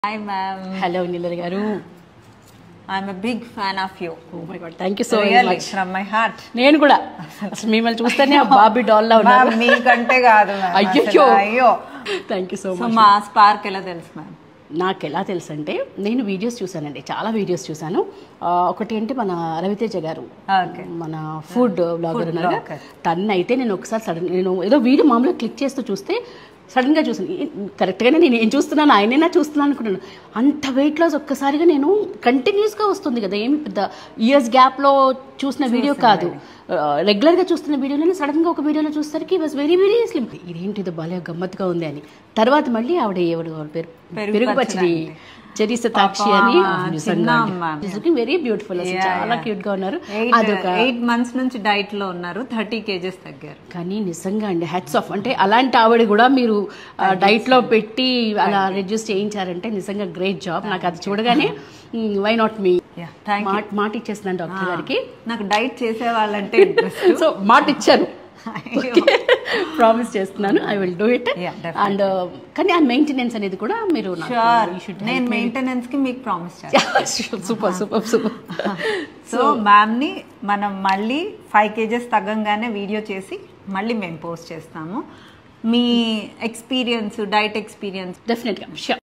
Hi, ma'am. Hello నీలర్ గారు I'm a big fan of you. Oh my god thank you so Really, much from my heart. నేను కూడా అసలు మిమ్మల్ని చూస్తేనే ఆ బాబీ డాల్ లా ఉన్నారు Ma'am, మీకంటే కాదు ma'am. అయ్యో అసలు, అయ్యో thank you so so much మా స్పార్క్ ఎలా తెలుసు మ్యామ్ నాకు ఎలా తెలుసు అంటే నేను వీడియోస్ చూసానండి చాలా వీడియోస్ చూసాను ఆ, ఒకటి ఏంటి మన రవితేజ గారు ఓకే మన ఫుడ్ బ్లాగర్ ఉన్నారు blogger. తను అయితే నేను ఒకసారి సడన్ నేను ఏదో వీడియో మామూలుగా క్లిక్ చేస్తూ చూస్తే సడన్గా చూసాను ఏ- కరెక్ట్గానే నేను ఏం చూస్తున్నాను ఆయనైనా చూస్తున్నాను అనుకున్నాను అంత వెయిట్ లాస్ ఒక్కసారిగా నేను కంటిన్యూస్గా వస్తుంది కదా ఏమి పెద్ద ఇయర్స్ గ్యాప్లో చూసిన వీడియో కాదు రెగ్యులర్గా చూస్తున్న వీడియోలో సడన్గా ఒక వీడియోలో చూసేసరికి వాజ్ వెరీ వెరీ స్లిమ్ ఇదేంటి ఇది భలే గమ్మత్తుగా ఉంది అని తర్వాత మళ్ళీ ఆవిడ ఎవడు ఆవిడ పేరు పెరుగు పెరుగు పచ్చడి చెరి సతాక్షి అని చిన్న అమ్మ. వెరీ బ్యూటిఫుల్ అసలు Yeah, చాలా yeah. క్యూట్ గా ఉన్నారు ఎయిట్ అదొక ఎయిట్ మంత్స్ నుంచి డైట్ లో ఉన్నారు థర్టీ కేజెస్ తగ్గారు కానీ నిజంగా అండి హ్యాట్స్ ఆఫ్ అంటే అలాంటి ఆవిడ కూడా మీరు డైట్ లో పెట్టి అలా రెడ్యూస్ చేయించారంటే నిజంగా గ్రేట్ జాబ్ నాకు అది చూడగానే why not me Yeah, thank you. మాట ఇచ్చేస్తున్నాను డాక్టర్ గారికి నాకు డైట్ చేసే వాళ్ళంటే ఇంట్రెస్ట్ సో మాట ఇచ్చాను ప్రామిస్ చేస్తున్నాను I will do it Yeah, definitely. And కానీ ఆ మెయింటెనెన్స్ అనేది కూడా మీరు షూర్ నేను మెయింటెనెన్స్ కి మీకు ప్రామిస్ చేస్తాను super super super so ma'am ని మనం మళ్ళీ ఫైవ్ కేజెస్ తగ్గంగానే వీడియో చేసి మళ్ళీ మేము పోస్ట్ చేస్తాము మీ ఎక్స్పీరియన్స్ డైట్ ఎక్స్పీరియన్స్ డెఫినెట్గా షూర్